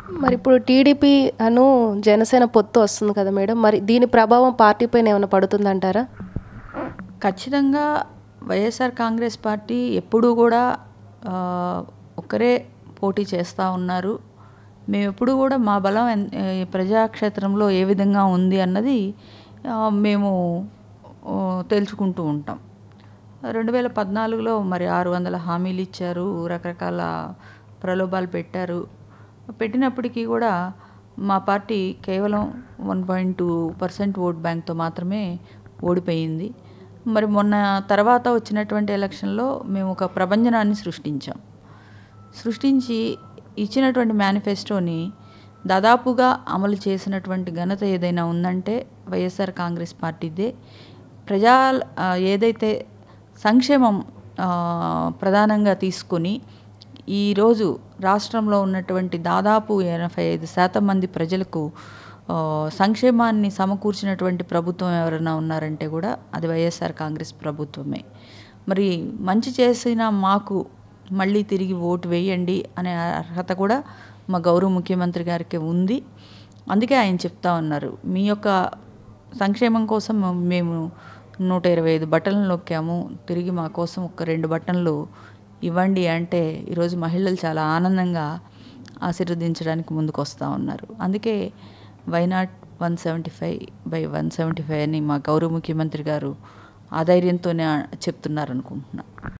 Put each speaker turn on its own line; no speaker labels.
మరి ఇప్పుడు టీడీపీ అను జనసేన పొత్తు వస్తుంది కదా మేడం మరి దీని ప్రభావం పార్టీ పైన ఏమైనా పడుతుందంటారా
ఖచ్చితంగా వైఎస్ఆర్ కాంగ్రెస్ పార్టీ ఎప్పుడూ కూడా ఆ, ఒక్కరే పోటీ చేస్తూ ఉన్నారు మేము ఎప్పుడు కూడా మా బలం ఎన్- ఈ ప్రజాక్షేత్రంలో ఏ విధంగా ఉంది అన్నది ఆ, మేము ఆ, తేల్చుకుంటూ ఉంటాం రెండు వేల పద్నాలుగులో మరి ఆరు వందల హామీలు ఇచ్చారు రకరకాల ప్రలోభాలు పెట్టారు పెట్టినప్పటికీ కూడా మా పార్టీ కేవలం one point two percent vote బ్యాంక్తో మాత్రమే ఓడిపోయింది మరి మొన్న తర్వాత వచ్చినటువంటి ఎలక్షన్లో మేము ఒక ప్రభంజనాన్ని సృష్టించాం సృష్టించి ఇచ్చినటువంటి మేనిఫెస్టోని దాదాపుగా అమలు చేసినటువంటి ఘనత ఏదైనా ఉందంటే వైఎస్ఆర్ కాంగ్రెస్ పార్టీదే ప్రజా ఆ, ఏదైతే సంక్షేమం ఆ, ప్రధానంగా తీసుకొని ఈరోజు రాష్ట్రంలో ఉన్నటువంటి దాదాపు ఎనభై ఐదు శాతం మంది ప్రజలకు ఆ, సంక్షేమాన్ని సమకూర్చినటువంటి ప్రభుత్వం ఎవరైనా ఉన్నారంటే కూడా అది వైఎస్ఆర్ కాంగ్రెస్ ప్రభుత్వమే మరి మంచి చేసిన మాకు మళ్ళీ తిరిగి ఓటు వేయండి అనే అర్హత కూడా మా గౌరవ ముఖ్యమంత్రి గారికి ఉంది అందుకే ఆయన చెప్తా ఉన్నారు మీ యొక్క సంక్షేమం కోసం మేము నూట ఇరవై ఐదు బట్టలను నొక్కాము తిరిగి మా కోసం ఒక రెండు బట్టన్లు ఇవ్వండి అంటే ఈరోజు మహిళలు చాలా ఆనందంగా ఆశీర్వదించడానికి ముందుకు వస్తూ ఉన్నారు అందుకే why not one seventy five by one seventy five అని మా గౌరవ ముఖ్యమంత్రి గారు ఆ ధైర్యంతోనే చెప్తున్నారు అనుకుంటున్నాను